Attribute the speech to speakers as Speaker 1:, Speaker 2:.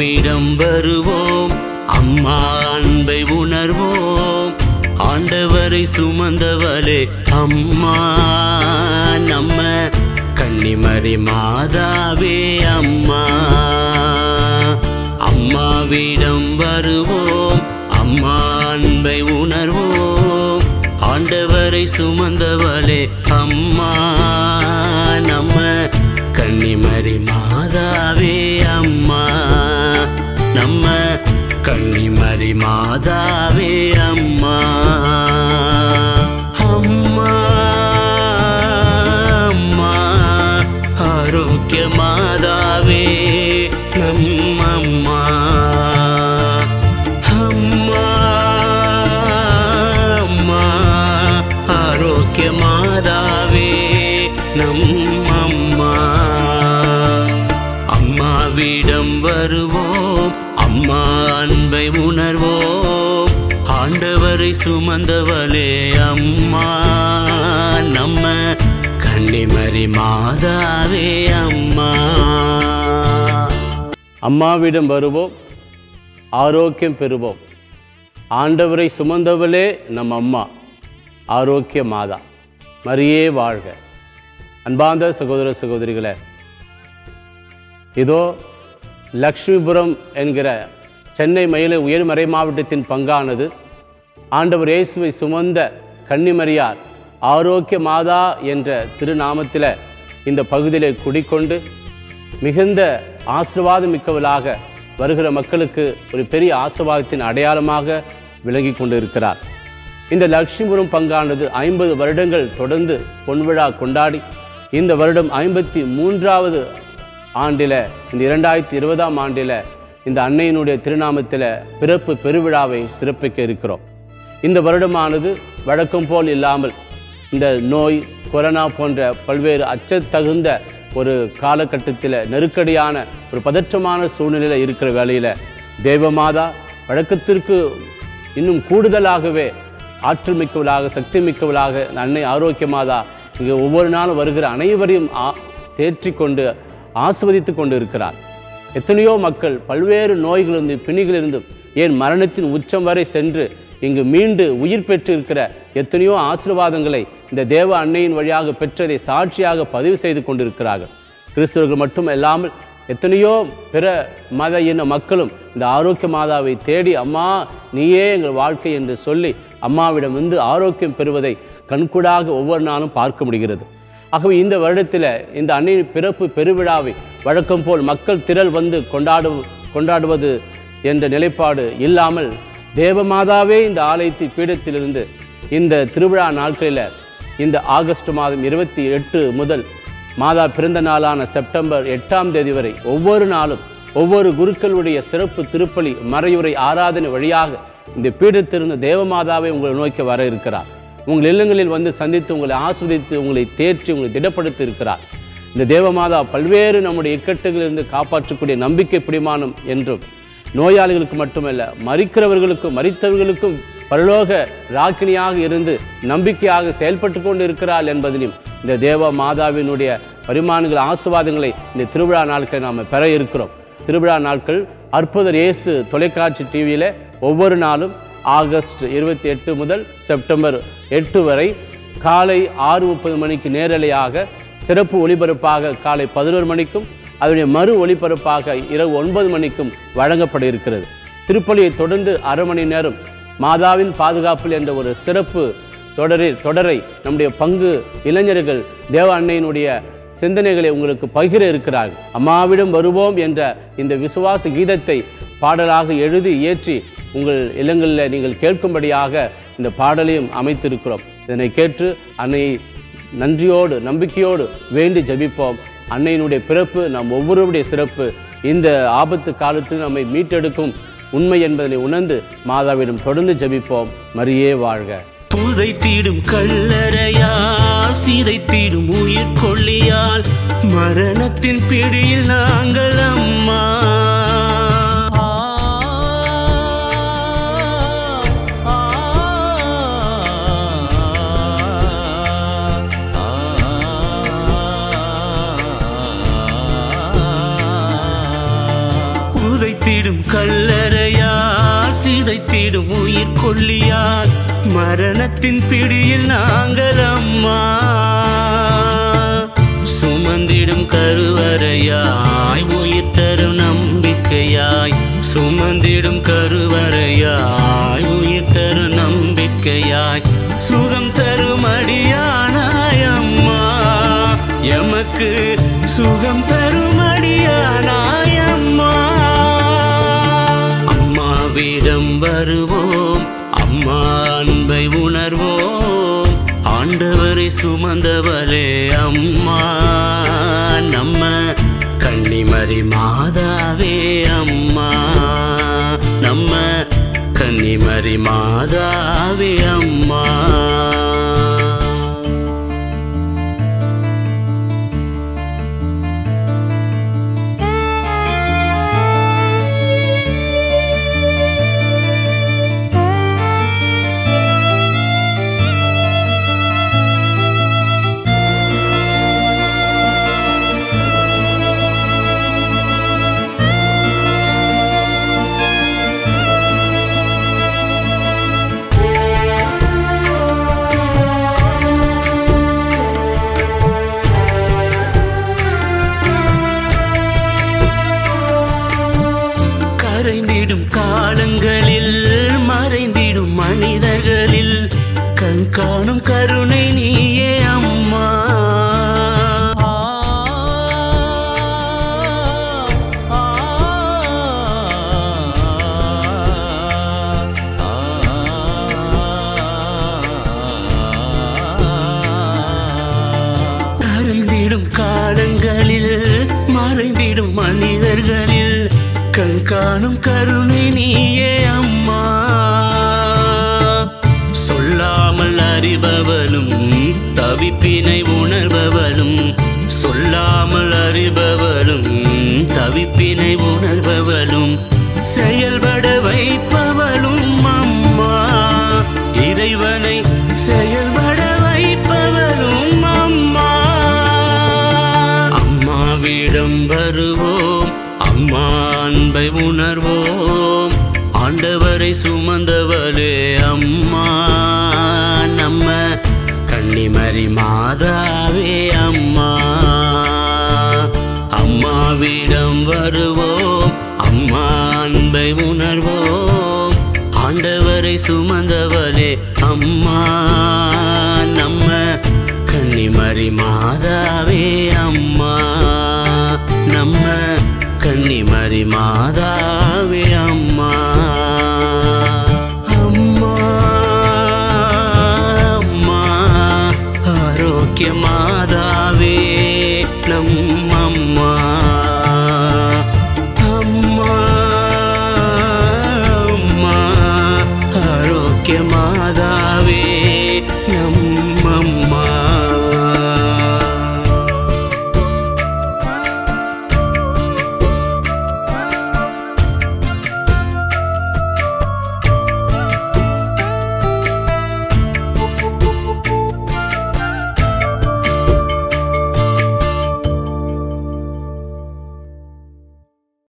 Speaker 1: அம்மாவிடம் வருவோம் அம்மா அன்பை உணர்வோம் ஆண்டவரை சுமந்தவளே அம்மா நம்ம கன்னிமரி மாதாவே அம்மா அம்மாவிடம் வருவோம் அம்மா அன்பை உணர்வோம் ஆண்டவரை சுமந்தவளே அம்மா நம்ம கன்னிமரி மாதாவே அம்மா நம்ம கன்னிமரி மாதாவே அம்மா அம்மா அம்மா ஆரோக்கிய மாதாவே நம் அம்மா அம்மா அம்மா ஆரோக்கிய மாதாவே நம் அம்மா அம்மாவிடம் வருவோம் அம்மா அன்பை உணர்வோம் ஆண்டவரை சுமந்தவளே அம்மா நம்ம கன்னிமரி மாதாவே அம்மா
Speaker 2: அம்மாவிடம் வருவோம் ஆரோக்கியம் பெறுவோம் ஆண்டவரை சுமந்தவளே நம் அம்மா ஆரோக்கிய மாதா மரியே வாழ்க அன்பார்ந்த சகோதர சகோதரிகளே இதோ லக்ஷ்மிபுரம் என்கிற சென்னை மயிலை உயர்மறை மாவட்டத்தின் பங்கானது ஆண்டவர் இயேசுவை சுமந்த கன்னிமரியார் ஆரோக்கிய மாதா என்ற திருநாமத்தில் இந்த பகுதியிலே குடிக்கொண்டு மிகுந்த ஆசிர்வாதம் மிக்கவளாக வருகிற மக்களுக்கு ஒரு பெரிய ஆசிர்வாதத்தின் அடையாளமாக விளங்கி கொண்டு இருக்கிறார் இந்த லட்சுமிபுரம் பங்கானது ஐம்பது வருடங்கள் தொடர்ந்து பொன்விழா கொண்டாடி இந்த வருடம் ஐம்பத்தி மூன்றாவது ஆண்டில் இந்த இரண்டாயிரத்தி இருபதாம் ஆண்டில் இந்த அன்னையினுடைய திருநாமத்தில் பிறப்பு பெருவிழாவை சிறப்பிக்க இருக்கிறோம் இந்த வருடமானது வழக்கம் போல் இல்லாமல் இந்த நோய் கொரோனா போன்ற பல்வேறு அச்சத்தகுந்த ஒரு காலகட்டத்தில் நெருக்கடியான ஒரு பதற்றமான சூழ்நிலையில் இருக்கிற வேளையில் தேவமாதா வழக்கத்திற்கு இன்னும் கூடுதலாகவே ஆற்றல் மிக்கவளாக சக்தி மிக்கவளாக இந்த அன்னை ஆரோக்கியமாதா இங்கே ஒவ்வொரு நாளும் வருகிற அனைவரையும் ஆ தேற்றிக் கொண்டு ஆஸ்வதித்து கொண்டு இருக்கிறார் எத்தனையோ மக்கள் பல்வேறு நோய்களிலிருந்து பிணிகளிலிருந்தும் ஏன் மரணத்தின் உச்சம் வரை சென்று இங்கு மீண்டு உயிர் பெற்று இருக்கிற எத்தனையோ ஆசீர்வாதங்களை இந்த தேவ அன்னையின் வழியாக பெற்றதை சாட்சியாக பதிவு செய்து கொண்டிருக்கிறார்கள் கிறிஸ்தவர்கள் மட்டும் இல்லாமல் எத்தனையோ பிற மத இன மக்களும் இந்த ஆரோக்கிய மாதாவை தேடி அம்மா நீயே எங்கள் வாழ்க்கை என்று சொல்லி அம்மாவிடம் வந்து ஆரோக்கியம் பெறுவதை கண்கூடாக ஒவ்வொரு நாளும் பார்க்க முடிகிறது ஆகவே இந்த வருடத்தில் இந்த அன்னையின் பிறப்பு பெருவிழாவை வழக்கம் போல் மக்கள் திரள் வந்து கொண்டாடு கொண்டாடுவது என்ற நிலைப்பாடு இல்லாமல் தேவமாதாவே இந்த ஆலயத்தி பீடத்திலிருந்து இந்த திருவிழா நாட்களில் இந்த ஆகஸ்ட் மாதம் இருபத்தி எட்டு முதல் மாதா பிறந்த நாளான செப்டம்பர் எட்டாம் தேதி வரை ஒவ்வொரு நாளும் ஒவ்வொரு குருக்களுடைய சிறப்பு திருப்பலி மறையுறை ஆராதனை வழியாக இந்த பீடத்திலிருந்து தேவமாதாவை உங்களை நோக்கி வர இருக்கிறார் உங்கள் இல்லங்களில் வந்து சந்தித்து உங்களை ஆஸ்வதித்து உங்களை தேற்றி உங்களை திடப்படுத்தி இருக்கிறார் இந்த தேவமாதா பல்வேறு நம்முடைய இக்கட்டுகளிலிருந்து காப்பாற்றக்கூடிய நம்பிக்கை பிடிமானம் என்றும் நோயாளிகளுக்கு மட்டுமல்ல மறிக்கிறவர்களுக்கும் மறித்தவர்களுக்கும் பரலோக ராக்கினியாக இருந்து நம்பிக்கையாக செயல்பட்டு கொண்டு இருக்கிறாள் என்பதிலும் இந்த தேவ மாதாவினுடைய பரிமாணங்கள் ஆசுவாதங்களை இந்த திருவிழா நாட்களை நாம் பெற இருக்கிறோம் திருவிழா நாட்கள் அற்புதர் இயேசு தொலைக்காட்சி டிவியில் ஒவ்வொரு நாளும் ஆகஸ்ட் இருபத்தி எட்டு முதல் செப்டம்பர் எட்டு வரை காலை ஆறு முப்பது மணிக்கு நேரலையாக சிறப்பு ஒளிபரப்பாக காலை பதினோரு மணிக்கும் அதனுடைய மறு ஒளிபரப்பாக இரவு ஒன்பது மணிக்கும் வழங்கப்பட இருக்கிறது திருப்பலியை தொடர்ந்து அரை மணி நேரம் மாதாவின் பாதுகாப்பில் என்ற ஒரு சிறப்பு தொடரில் தொடரை நம்முடைய பங்கு இளைஞர்கள் தேவ அன்னையினுடைய சிந்தனைகளை உங்களுக்கு பகிர இருக்கிறார்கள் அம்மாவிடம் வருவோம் என்ற இந்த விசுவாச கீதத்தை பாடலாக எழுதி இயற்றி உங்கள் இல்லங்களில் நீங்கள் கேட்கும்படியாக இந்த பாடலையும் அமைத்திருக்கிறோம் இதனை கேட்டு அன்னையை நன்றியோடு நம்பிக்கையோடு வேண்டி ஜெபிப்போம் அன்னையினுடைய பிறப்பு நம் ஒவ்வொருவருடைய சிறப்பு இந்த ஆபத்து காலத்தில் நம்மை மீட்டெடுக்கும் உண்மை என்பதனை உணர்ந்து மாதாவிடம் தொடர்ந்து ஜெபிப்போம் மரியே வாழ்க
Speaker 1: புதைத்திடும் கல்லறையால் சிதைத்திடும் உயிர் கொள்ளியால் மரணத்தின் பிடியில் நாங்கள் அம்மா புதைத்திடும் சுமந்திடும் கல்லறையால் சிதைத்திடும் உயிர் கொல்லியால் மரணத்தின் பிடியில் நாங்கள் அம்மா சுமந்திடும் கருவறையாய் உயிர் தரும் நம்பிக்கையாய் சுமந்திடும் கருவறையாய் உயிர் தரும் நம்பிக்கையாய் சுகம் தரும் அடியானாய் அம்மா எமக்கு சுகம் தரும் அடியானாய் அம்மா அம்மாவிடம் வருவோம் அம்மா அன்பை உணர்வோம் ஆண்டவரை சுமந்தவளே அம்மா நம்ம கன்னிமரி மாதாவே அம்மா நம்ம கன்னிமரி மாதாவே அம்மா கரைந்திடும் காலங்களில் மறைந்திடும் மனிதர்களில் கண் காணும் கருணை நீயே அம்மா கரைந்திடும் காலங்களில் மறைந்திடும் மனிதர்களில் கண் காணும் கருணை நீயே அம்மா சொல்லாமல் அறிபவளும் தவிப்பினை உணர்பவளும் சொல்லாமல் அறிபவளும் தவிப்பினை உணர்பவளும் செயல்பட வைப்பவளும் அம்மா இறைவனை செயல்பட வைப்பவளும் அம்மா அம்மாவிடம் வருவோம் அம்மா அன்பை உணர்வோம் ஆண்டவரை சுமந்தவளே அம்மா நம்ம கன்னிமரி மாதாவே அம்மா அம்மாவிடம் வருவோம் அம்மா அன்பை உணர்வோம் ஆண்டவரை சுமந்தவளே அம்மா நம்ம கன்னிமரி மாதாவே அம்மா நம்ம கன்னிமரி மாதாவே அம்மா அம்மா அம்மா ஆரோக்கிய மாதாவே நம் அம்மா அம்மா அம்மா ஆரோக்கிய மாதா